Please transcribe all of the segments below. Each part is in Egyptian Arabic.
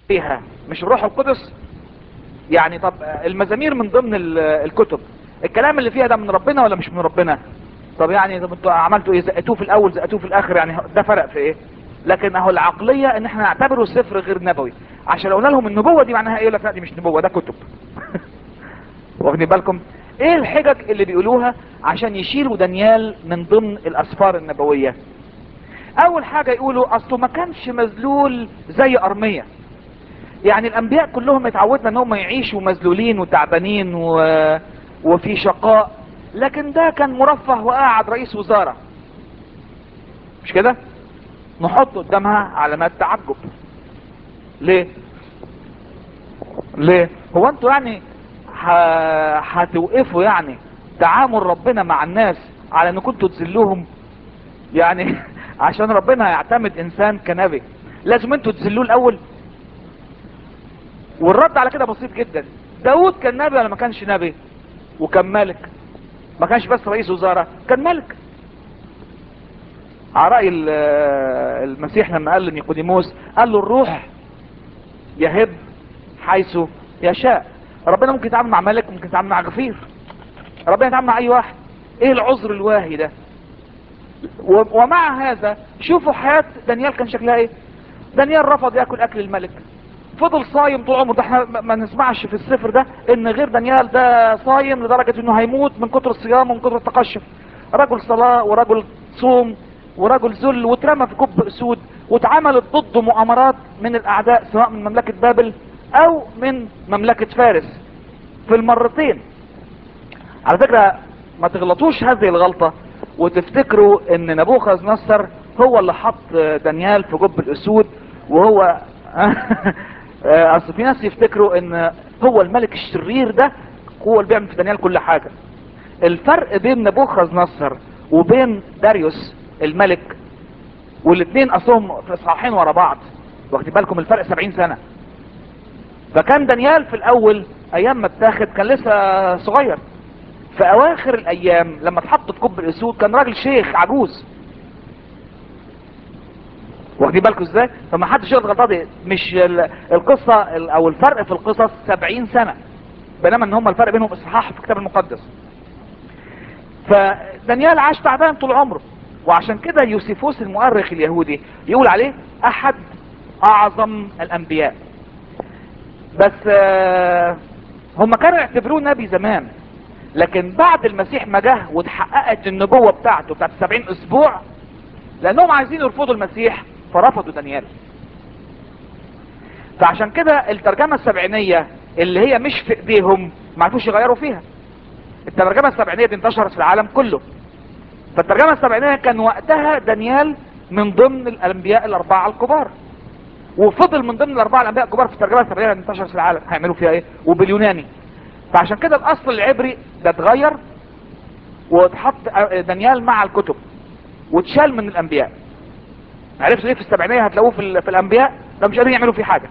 فيها مش الروح القدس يعني طب المزامير من ضمن ال- الكتب الكلام اللي فيها ده من ربنا ولا مش من ربنا طب يعني طب انتوا عملتوا ايه زقتوه في الاول زقتوه في الاخر يعني ده فرق في ايه لكن اهو العقلية ان احنا نعتبره سفر غير نبوي عشان لو قلنا لهم النبوة دي معناها ايه يقول لك لا دي مش نبوة ده كتب واخدين بالكم ايه الحجج اللي بيقولوها عشان يشيلوا دانيال من ضمن الاسفار النبوية اول حاجة يقولوا اصله ما كانش مذلول زي ارمية يعني الانبياء كلهم اتعودنا ان هم يعيشوا مذلولين وتعبانين و... وفي شقاء لكن ده كان مرفه وقاعد رئيس وزارة مش كده نحط قدامها علامات تعجب ليه ليه هو انتوا يعني ه- هتوقفوا يعني تعامل ربنا مع الناس على ان كنتوا تذلوهم يعني عشان ربنا يعتمد انسان كنبي لازم انتوا تذلوه الاول والرد على كده بسيط جدا داود كان نبي ولا ما كانش نبي وكان ملك ما كانش بس رئيس وزراء كان ملك على رأي ال- المسيح لما قال لنيقوديموس قال له الروح يهب حيث يشاء ربنا ممكن يتعامل مع ملك ممكن يتعامل مع غفير ربنا يتعامل مع اي واحد ايه العذر الواهي ده و- ومع هذا شوفوا حياة دانيال كان شكلها ايه دانيال رفض ياكل اكل الملك فضل صايم طول عمره ده احنا ما- ما نسمعش في السفر ده ان غير دانيال ده صايم لدرجة انه هيموت من كتر الصيام ومن كتر التقشف رجل صلاة ورجل صوم ورجل ذل واترمى في كب اسود واتعملت ضده مؤامرات من الاعداء سواء من مملكة بابل او من مملكة فارس في المرتين على فكرة ما تغلطوش هذه الغلطة وتفتكروا ان نبوخذ نصر هو اللي حط دانيال في جب الاسود وهو اصل في ناس يفتكروا ان هو الملك الشرير ده هو اللي بيعمل في دانيال كل حاجة الفرق بين نبوخذ نصر وبين داريوس الملك والاثنين اصلهم في اصحاحين ورا بعض واخدين بالكم الفرق 70 سنة فكان دانيال في الاول ايام ما اتاخد كان لسه صغير في اواخر الايام لما اتحط في كب الاسود كان راجل شيخ عجوز واخدين بالكم ازاي فما حدش يغلط الغلطه دي مش ال- القصه ال- او الفرق في القصص 70 سنه بينما ان هم الفرق بينهم اصحاح في الكتاب المقدس فدانيال عاش تعبان طول عمره وعشان كده يوسيفوس المؤرخ اليهودي يقول عليه احد اعظم الانبياء بس آه، هم كانوا يعتبروه نبي زمان لكن بعد المسيح ما جه واتحققت النبوة بتاعته بتاعت 70 اسبوع لانهم عايزين يرفضوا المسيح فرفضوا دانيال فعشان كده الترجمة السبعينية اللي هي مش في ايديهم ما عرفوش يغيروا فيها الترجمة السبعينية دي انتشرت في العالم كله فالترجمة السبعينية كان وقتها دانيال من ضمن الانبياء الاربعة الكبار وفضل من ضمن الاربعة الانبياء الكبار في الترجمة السبعينية اللي انتشرت في العالم هيعملوا فيها ايه وباليوناني فعشان كده الاصل العبري ده اتغير واتحط دانيال مع الكتب واتشال من الانبياء عرفت ليه في السبعينية هتلاقوه في, ال- في الانبياء ده مش قادرين يعملوا فيه حاجة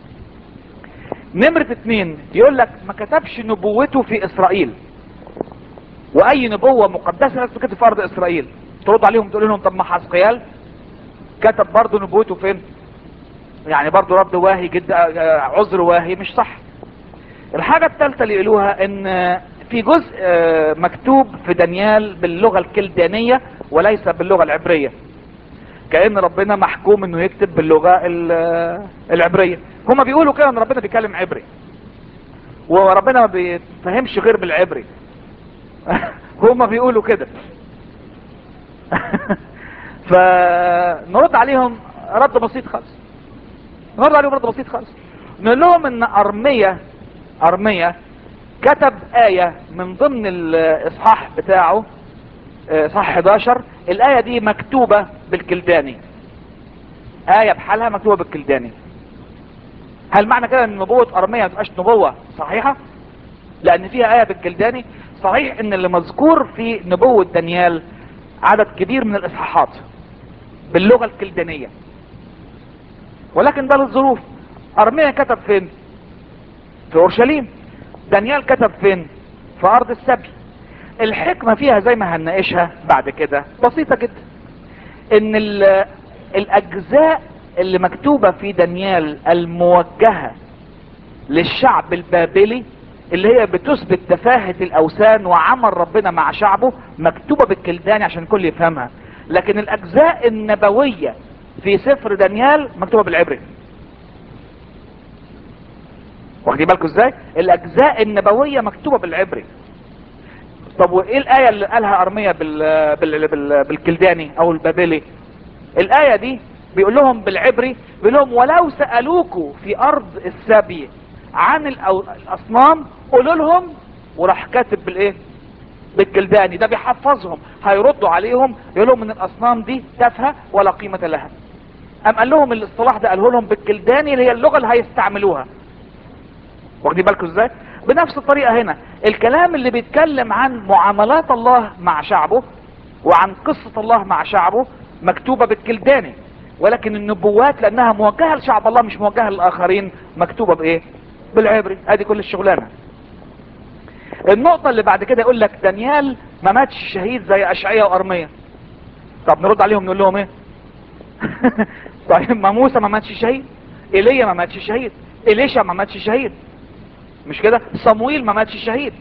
نمرة اتنين يقول لك ما كتبش نبوته في اسرائيل واي نبوة مقدسة لازم تكتب في ارض اسرائيل ترد عليهم تقول لهم طب ما حزقيال كتب برضه نبوته فين يعني برضه رد واهي جدا آه، عذر واهي مش صح الحاجة الثالثة اللي يقولوها ان في جزء آه، مكتوب في دانيال باللغة الكلدانية وليس باللغة العبرية كأن ربنا محكوم انه يكتب باللغة ال- آه، العبرية هما بيقولوا كده ان ربنا بيتكلم عبري وربنا ما بيتفهمش غير بالعبري هما بيقولوا كده فنرد عليهم رد بسيط خالص نرد عليهم رد بسيط خالص نقول لهم ان ارمية ارمية كتب آية من ضمن الاصحاح بتاعه آه، اصحاح 11 الآية دي مكتوبة بالكلداني آية بحالها مكتوبة بالكلداني هل معنى كده ان نبوة ارمية ما تبقاش نبوة صحيحة لان فيها آية بالكلداني صحيح ان اللي مذكور في نبوة دانيال عدد كبير من الاصحاحات باللغة الكلدانية ولكن ده للظروف ارميا كتب فين في اورشليم دانيال كتب فين في ارض السبي الحكمة فيها زي ما هنناقشها بعد كده بسيطة جدا ان ال- الاجزاء اللي مكتوبة في دانيال الموجهة للشعب البابلي اللي هي بتثبت تفاهة الاوثان وعمل ربنا مع شعبه مكتوبة بالكلداني عشان الكل يفهمها لكن الاجزاء النبوية في سفر دانيال مكتوبة بالعبري واخدين بالكم ازاي الاجزاء النبوية مكتوبة بالعبري طب وايه الاية اللي قالها ارمية بال... بال... بال... بالكلداني او البابلي الاية دي بيقول لهم بالعبري بيقول لهم ولو سألوكوا في ارض السبي عن الأو... الاصنام قولوا لهم وراح كاتب بالايه بالكلداني ده بيحفظهم هيردوا عليهم يقول لهم ان الاصنام دي تافهه ولا قيمه لها ام قال لهم الاصطلاح ده قاله لهم بالكلداني اللي هي اللغه اللي هيستعملوها واخدين بالكم ازاي بنفس الطريقه هنا الكلام اللي بيتكلم عن معاملات الله مع شعبه وعن قصه الله مع شعبه مكتوبه بالكلداني ولكن النبوات لانها موجهه لشعب الله مش موجهه للاخرين مكتوبه بايه بالعبري ادي كل الشغلانه النقطة اللي بعد كده يقول لك دانيال ما ماتش شهيد زي اشعياء وارمية طب نرد عليهم نقول لهم ايه طيب ما موسى ما ماتش شهيد ايليا ما ماتش شهيد اليشا ما ماتش شهيد مش كده صمويل ما ماتش شهيد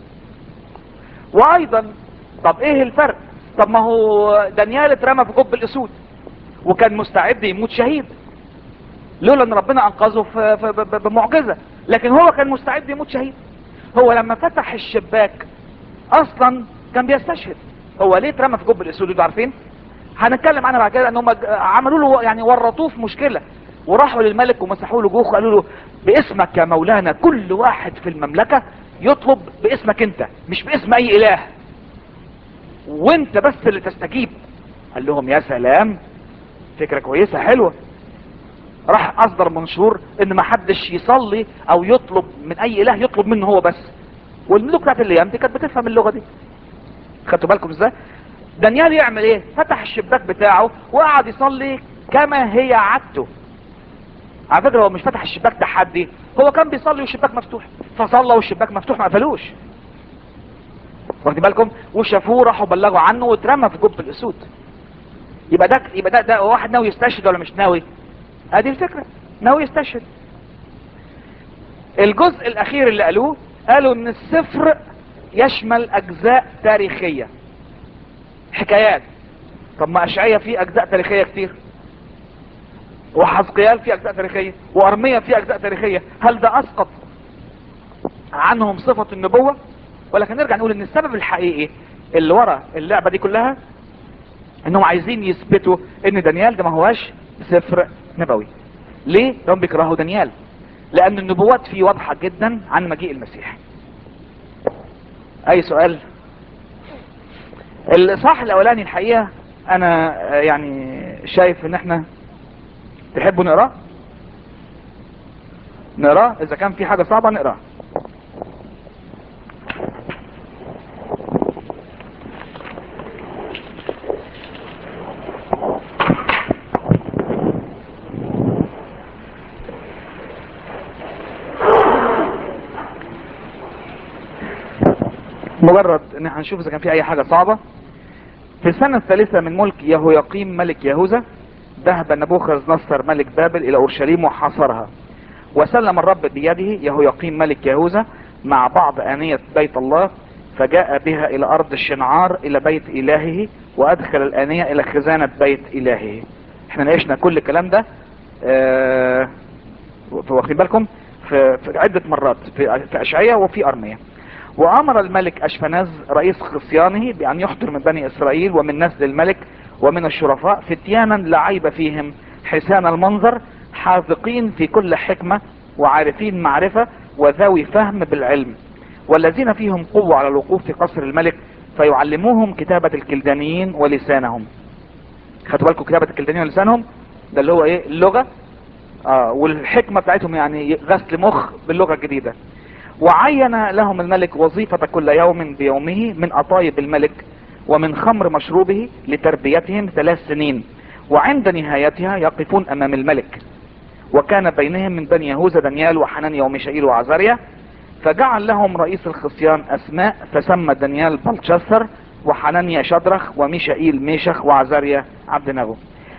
وايضا طب ايه الفرق طب ما هو دانيال اترمى في جب الاسود وكان مستعد يموت شهيد لولا ان ربنا انقذه في في- ب- ب- بمعجزة لكن هو كان مستعد يموت شهيد هو لما فتح الشباك اصلا كان بيستشهد هو ليه اترمى في جب الاسود انتوا عارفين هنتكلم عنها بعد كده ان هم عملوا له يعني ورطوه في مشكله وراحوا للملك ومسحوا له جوخ وقالوا له باسمك يا مولانا كل واحد في المملكه يطلب باسمك انت مش باسم اي اله وانت بس اللي تستجيب قال لهم يا سلام فكره كويسه حلوه راح اصدر منشور ان ما حدش يصلي او يطلب من اي اله يطلب منه هو بس والملوك بتاعت الايام دي كانت بتفهم اللغه دي خدتوا بالكم ازاي دانيال يعمل ايه فتح الشباك بتاعه وقعد يصلي كما هي عادته على فكره هو مش فتح الشباك تحدي هو كان بيصلي والشباك مفتوح فصلى والشباك مفتوح ما قفلوش واخدين بالكم وشافوه راحوا بلغوا عنه واترمى في جب الاسود يبقى ده يبقى ده, ده واحد ناوي يستشهد ولا مش ناوي ادي الفكره ناوي يستشهد الجزء الاخير اللي قالوه قالوا ان السفر يشمل اجزاء تاريخيه حكايات طب ما اشعياء فيه اجزاء تاريخيه كتير وحزقيال فيه اجزاء تاريخيه وارميا فيه اجزاء تاريخيه هل ده اسقط عنهم صفه النبوه ولكن نرجع نقول ان السبب الحقيقي اللي ورا اللعبه دي كلها انهم عايزين يثبتوا ان دانيال ده ما هواش سفر نبوي ليه هم بيكرهوا دانيال لان النبوات فيه واضحه جدا عن مجيء المسيح اي سؤال الاصحاح الاولاني الحقيقه انا آه، يعني شايف ان احنا تحبوا نقراه نقراه اذا كان في حاجه صعبه نقراه مجرد ان احنا هنشوف اذا كان في اي حاجة صعبة في السنة الثالثة من ملك يهويقيم ملك يهوذا ذهب نبوخذ نصر ملك بابل الى اورشليم وحاصرها وسلم الرب بيده يهويقيم ملك يهوذا مع بعض آنية بيت الله فجاء بها الى ارض الشنعار الى بيت الهه وادخل الآنية الى خزانة بيت الهه احنا ناقشنا كل الكلام ده آه واخدين بالكم في, في عدة مرات في, في اشعياء وفي ارمية وامر الملك اشفناز رئيس خصيانه بان يحضر من بني اسرائيل ومن نسل الملك ومن الشرفاء فتيانا لا عيب فيهم حسان المنظر حاذقين في كل حكمة وعارفين معرفة وذوي فهم بالعلم والذين فيهم قوة على الوقوف في قصر الملك فيعلموهم كتابة الكلدانيين ولسانهم خدوا بالكم كتابة الكلدانيين ولسانهم ده اللي هو ايه اللغة اه والحكمة بتاعتهم يعني غسل مخ باللغة الجديدة وعين لهم الملك وظيفة كل يوم بيومه من أطايب الملك ومن خمر مشروبه لتربيتهم ثلاث سنين وعند نهايتها يقفون أمام الملك وكان بينهم من بني يهوذا دانيال وحنانيا وميشائيل وعزاريا فجعل لهم رئيس الخصيان أسماء فسمى دانيال بلشسر وحنانيا شدرخ وميشائيل ميشخ وعزاريا عبد نغو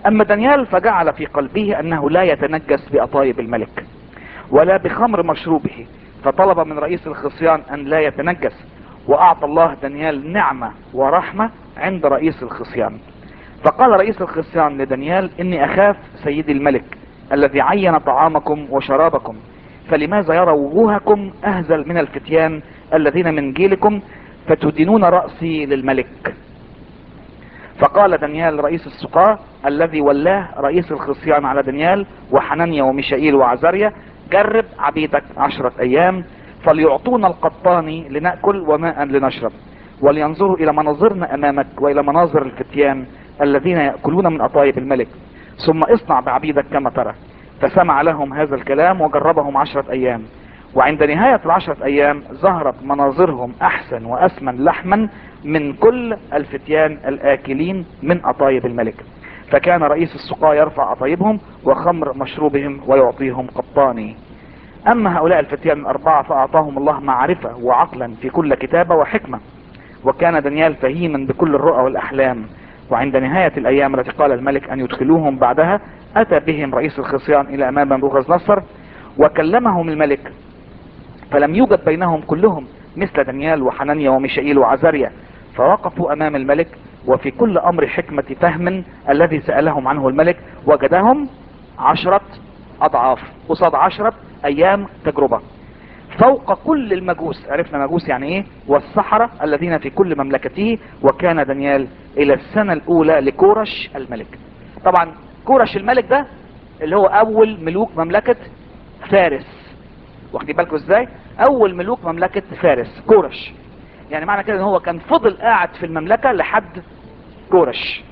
اما دانيال فجعل في قلبه انه لا يتنجس باطايب الملك ولا بخمر مشروبه فطلب من رئيس الخصيان ان لا يتنجس واعطى الله دانيال نعمة ورحمة عند رئيس الخصيان فقال رئيس الخصيان لدانيال اني اخاف سيدي الملك الذي عين طعامكم وشرابكم فلماذا يرى وجوهكم اهزل من الفتيان الذين من جيلكم فتدينون رأسي للملك فقال دانيال رئيس السقاة الذي ولاه رئيس الخصيان على دانيال وحنانيا وميشائيل وعزاريا جرب عبيدك عشرة ايام فليعطونا القطاني لنأكل وماء لنشرب ولينظروا الى مناظرنا امامك والى مناظر الفتيان الذين يأكلون من اطايب الملك ثم اصنع بعبيدك كما ترى فسمع لهم هذا الكلام وجربهم عشرة ايام وعند نهاية العشرة ايام ظهرت مناظرهم احسن واسمن لحما من كل الفتيان الاكلين من اطايب الملك فكان رئيس السقاة يرفع اطايبهم وخمر مشروبهم ويعطيهم قطاني اما هؤلاء الفتيان الاربعة فاعطاهم الله معرفة وعقلا في كل كتابة وحكمة وكان دانيال فهيما بكل الرؤى والاحلام وعند نهاية الايام التي قال الملك ان يدخلوهم بعدها اتى بهم رئيس الخصيان الى امام نبوخذ نصر وكلمهم الملك فلم يوجد بينهم كلهم مثل دانيال وحنانيا وميشائيل وعزاريا فوقفوا امام الملك وفي كل امر حكمة فهم الذي سألهم عنه الملك وجدهم عشرة اضعاف قصاد عشرة ايام تجربة فوق كل المجوس عرفنا مجوس يعني ايه والسحرة الذين في كل مملكته وكان دانيال الى السنة الاولى لكورش الملك طبعا كورش الملك ده اللي هو اول ملوك مملكة فارس واخدين بالكم ازاي اول ملوك مملكة فارس كورش يعني معنى كده ان هو كان فضل قاعد في المملكة لحد كورش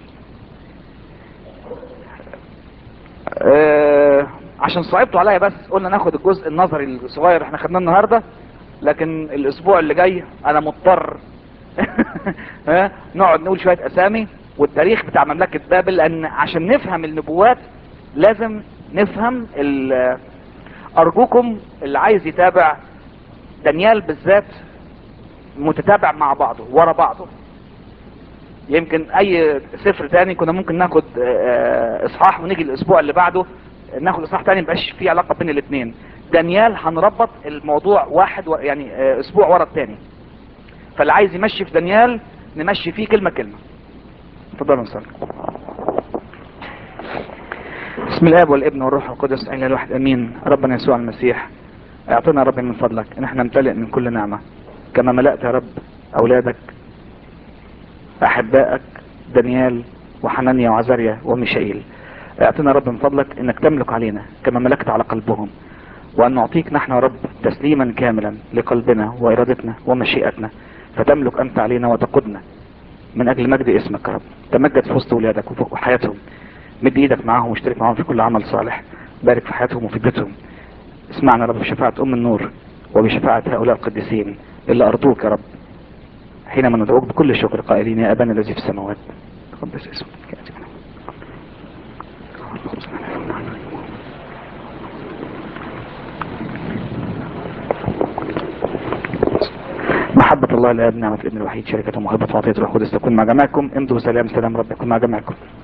آه عشان صعبتوا عليا بس قلنا ناخد الجزء النظري الصغير احنا خدناه النهاردة لكن الاسبوع اللي جاي انا مضطر ها نقعد نقول شوية اسامي والتاريخ بتاع مملكة بابل لان عشان نفهم النبوات لازم نفهم ارجوكم اللي عايز يتابع دانيال بالذات متتابع مع بعضه ورا بعضه يمكن اي سفر تاني كنا ممكن ناخد اصحاح ونيجي الاسبوع اللي بعده ناخد اصحاح تاني مبقاش فيه علاقة بين الاثنين دانيال هنربط الموضوع واحد و... يعني اسبوع ورا التاني فاللي عايز يمشي في دانيال نمشي فيه كلمة كلمة تفضلوا نصلي بسم الاب والابن والروح القدس اله الواحد امين ربنا يسوع المسيح اعطنا يا رب من فضلك ان احنا نمتلئ من كل نعمة كما ملأت يا رب اولادك احبائك دانيال وحنانيا وعزاريا وميشائيل اعطنا يا رب من فضلك انك تملك علينا كما ملكت على قلبهم وان نعطيك نحن يا رب تسليما كاملا لقلبنا وارادتنا ومشيئتنا فتملك انت علينا وتقودنا من اجل مجد اسمك يا رب تمجد في وسط ولادك وفي حياتهم مد ايدك معاهم واشترك معاهم في كل عمل صالح بارك في حياتهم وفي بيتهم اسمعنا يا رب بشفاعة ام النور وبشفاعة هؤلاء القديسين اللي ارضوك يا رب حينما ندعوك بكل شكر قائلين يا ابانا الذي في السماوات تقدس اسمك محبة الله الآب نعمة الابن الوحيد شركة ومحبة وعطية الروح القدس تكون مع جماعكم امضوا سلام سلام رب يكون مع جماعكم